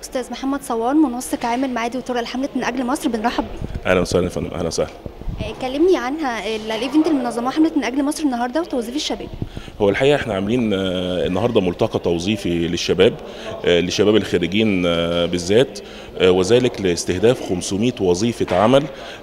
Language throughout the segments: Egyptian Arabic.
استاذ محمد صوان منسق عامل معادي وطرق الحملة من اجل مصر بنرحب بيك اهلا وسهلا يا فندم اهلا وسهلا آه، كلمني عنها ال- الايفنت اللي منظماه حملة من اجل مصر النهارده وتوظيف الشباب هو الحقيقه احنا عاملين آه، النهارده ملتقى توظيفي للشباب آه، للشباب الخريجين آه، بالذات آه، وذلك لاستهداف 500 وظيفه عمل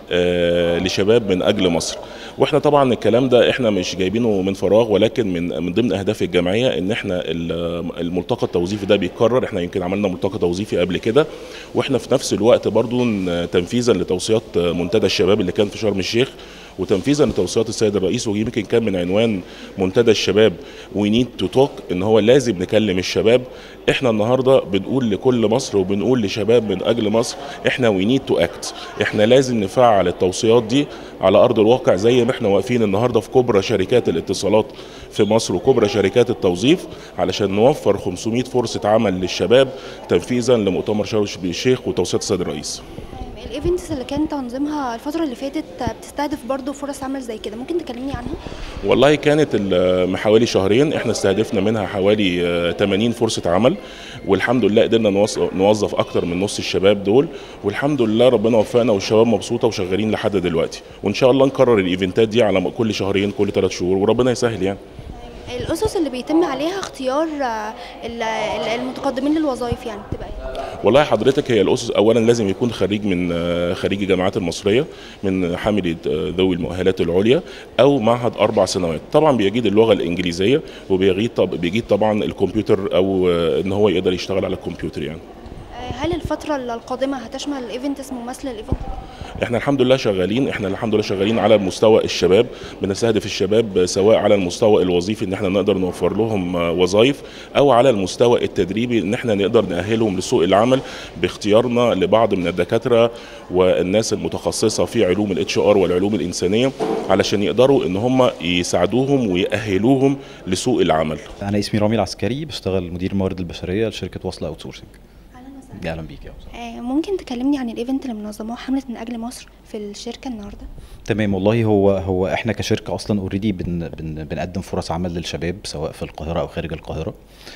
آه، لشباب من اجل مصر واحنا طبعا الكلام ده احنا مش جايبينه من فراغ ولكن من من ضمن اهداف الجمعيه ان احنا ال- الملتقى التوظيفي ده بيتكرر احنا يمكن عملنا ملتقى توظيفي قبل كده واحنا في نفس الوقت برضو ن- تنفيذا لتوصيات منتدى الشباب اللي كان في شرم الشيخ وتنفيذا لتوصيات السيد الرئيس ويمكن كان من عنوان منتدى الشباب وي نيد تو توك ان هو لازم نكلم الشباب احنا النهارده بنقول لكل مصر وبنقول لشباب من اجل مصر احنا وي نيد تو اكت احنا لازم نفعل التوصيات دي على ارض الواقع زي ما احنا واقفين النهارده في كبرى شركات الاتصالات في مصر وكبرى شركات التوظيف علشان نوفر 500 فرصه عمل للشباب تنفيذا لمؤتمر شرم الشيخ وتوصيات السيد الرئيس الايفنتس اللي كان تنظيمها الفترة اللي فاتت آه، بتستهدف برضو فرص عمل زي كده ممكن تكلمني عنها والله كانت ال- من حوالي شهرين احنا استهدفنا منها حوالي آه، 80 فرصة عمل والحمد لله قدرنا نوص- نوظف اكتر من نص الشباب دول والحمد لله ربنا وفقنا والشباب مبسوطة وشغالين لحد دلوقتي وان شاء الله نكرر الايفنتات دي على م- كل شهرين كل ثلاث شهور وربنا يسهل يعني الاسس اللي بيتم عليها اختيار آه، ال- ال- المتقدمين للوظائف يعني بتبقى ايه والله حضرتك هي الاسس اولا لازم يكون خريج من آه، خريج الجامعات المصريه من حامل آه، ذوي المؤهلات العليا او معهد اربع سنوات طبعا بيجيد اللغه الانجليزيه وبيجيد طب بيجيد طبعا الكمبيوتر او آه، ان هو يقدر يشتغل على الكمبيوتر يعني آه، هل الفترة القادمة هتشمل ايفنت اسمه مثل الايفنت احنا الحمد لله شغالين احنا الحمد لله شغالين على مستوى الشباب بنستهدف الشباب سواء على المستوى الوظيفي ان احنا نقدر نوفر لهم آه، وظائف او على المستوى التدريبي ان احنا نقدر نأهلهم لسوق العمل باختيارنا لبعض من الدكاتره والناس المتخصصه في علوم الاتش ار والعلوم الانسانيه علشان يقدروا ان هم يساعدوهم ويأهلوهم لسوق العمل انا اسمي رامي العسكري بشتغل مدير الموارد البشريه لشركه واصله اوت سورسنج اهلا بيك يا أستاذ. آه، ممكن تكلمني عن الايفنت اللي منظماه حملة من اجل مصر في الشركة النهارده تمام والله هو هو احنا كشركه اصلا اوريدي بن بن بنقدم فرص عمل للشباب سواء في القاهره او خارج القاهره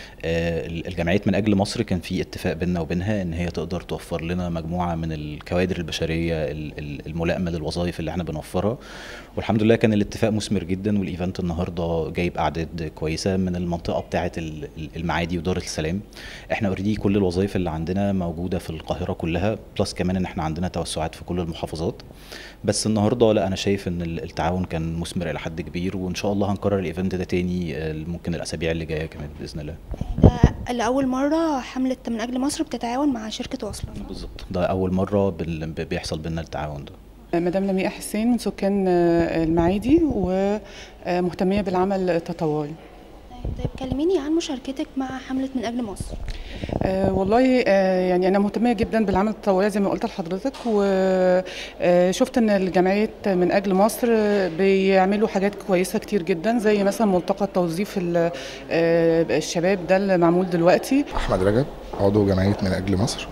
آه، الجمعيات من اجل مصر كان في اتفاق بيننا وبينها ان هي تقدر توفر لنا مجموعه من الكوادر البشريه ال- ال- الملائمه للوظائف اللي احنا بنوفرها والحمد لله كان الاتفاق مثمر جدا والايفنت النهارده جايب اعداد كويسه من المنطقه بتاعه ال- ال- المعادي ودار السلام احنا اوريدي كل الوظائف اللي عندنا موجوده في القاهره كلها بلس كمان ان احنا عندنا توسعات في كل المحافظات بس النهارده لا انا شايف ان ال- التعاون كان مثمر الى حد كبير وان شاء الله هنكرر الايفنت ده تاني آه، ممكن الاسابيع اللي جايه كمان باذن الله ده لأول مرة حملة من أجل مصر بتتعاون مع شركة واصلة بالظبط ده اول مره بال- بيحصل بينا التعاون ده مدام لمياء حسين من سكان آه، المعادي ومهتمية بالعمل التطوعي طيب كلميني عن مشاركتك مع حملة من أجل مصر آه، والله آه، يعني أنا مهتمية جدا بالعمل التطوعي زي ما قلت لحضرتك وشفت إن الجمعية من أجل مصر آه، بيعملوا حاجات كويسة كتير جدا زي مثلا ملتقى التوظيف ال- آه، الشباب ده اللي معمول دلوقتي احمد رجب عضو جمعيه من اجل مصر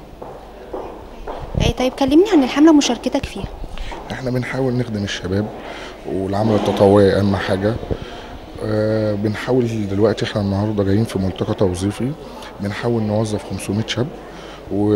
آه، طيب كلمني عن الحملة ومشاركتك فيها احنا بنحاول نخدم الشباب والعمل التطوعي اهم حاجه آه، بنحاول دلوقتي احنا النهارده جايين في ملتقى توظيفي بنحاول نوظف 500 شاب و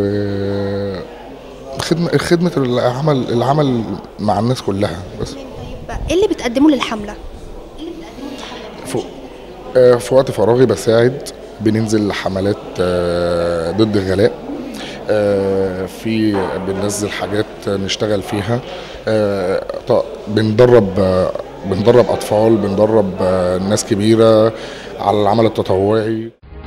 خدمة خدمة العمل العمل مع الناس كلها بس طيب إيه اللي بتقدمه للحملة؟ في, آه، في وقت فراغي بساعد بننزل حملات آه، ضد الغلاء آه، في بننزل حاجات نشتغل فيها آه، ط- بندرب آه، بندرب اطفال بندرب آه، ناس كبيره على العمل التطوعي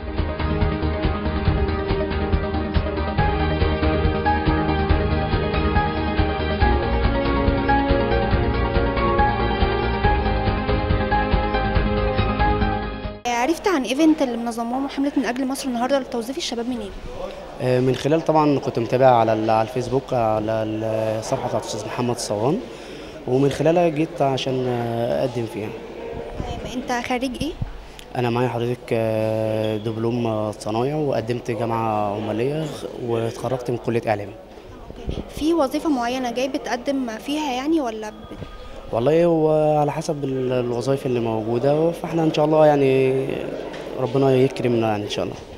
آه، عرفت عن ايفنت اللي منظماه حملة من أجل مصر النهاردة لتوظيف الشباب منين؟ آه، من خلال طبعا كنت متابع على ال- على الفيسبوك على الصفحه بتاعت الاستاذ محمد صوان ومن خلالها جيت عشان آه، اقدم فيها طيب أنت خريج إيه؟ انا معايا حضرتك آه، دبلوم آه، صنايع وقدمت جامعه عماليه غ- واتخرجت من كليه اعلام في وظيفة معينة جاي بتقدم فيها يعني ولا بت... والله هو على حسب ال- الوظائف اللي موجوده فاحنا ان شاء الله يعني ربنا يكرمنا يعني ان شاء الله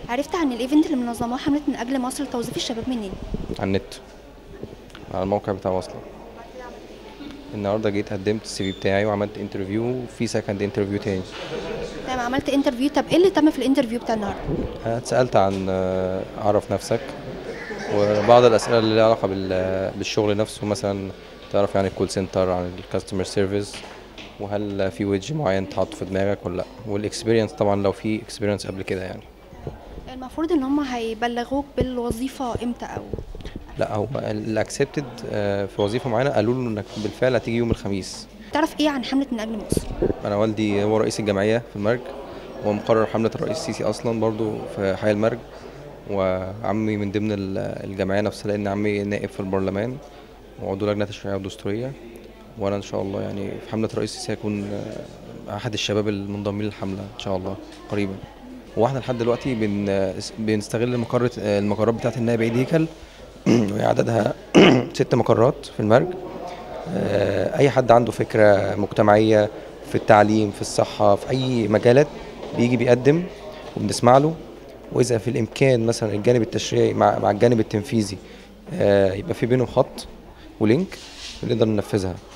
عرفت عن الايفنت اللي منظماه حمله من اجل مصر لتوظيف الشباب منين على النت على الموقع بتاع وصلة النهارده جيت قدمت السي في بتاعي وعملت انترفيو وفي سكند انترفيو تاني تمام عملت انترفيو طب ايه اللي تم في الانترفيو بتاع النهارده أنا اتسألت عن آه، عرف نفسك وبعض الأسئلة اللي لها علاقة بال- بالشغل نفسه مثلا تعرف يعني الكول سنتر عن الكاستمر سيرفيس وهل في ويدج معين اتحط في دماغك ولا لا والاكسبيرينس طبعا لو في اكسبيرينس قبل كده يعني المفروض ان هم هيبلغوك بالوظيفه امتى او لا هو الاكسبتد في وظيفه معينه قالوا له انك بالفعل هتيجي يوم الخميس تعرف ايه عن حمله من اجل مصر انا والدي هو رئيس الجمعيه في المرج هو مقرر حمله الرئيس السيسي اصلا برضو في حي المرج وعمي من ضمن ال- الجمعيه نفسها لان عمي نائب في البرلمان وعضو لجنه الشرعيه والدستوريه وانا ان شاء الله يعني في حمله الرئيس السيسي هكون آه، احد الشباب المنضمين للحمله ان شاء الله قريبا واحنا لحد دلوقتي بن بنستغل مقرة المقرات بتاعت النائب عيد هيكل وهي عددها ست مقرات في المرج آه، اي حد عنده فكره مجتمعيه في التعليم في الصحه في اي مجالات بيجي بيقدم وبنسمع له واذا في الامكان مثلا الجانب التشريعي مع مع الجانب التنفيذي آه، يبقى في بينهم خط ولينك بنقدر ننفذها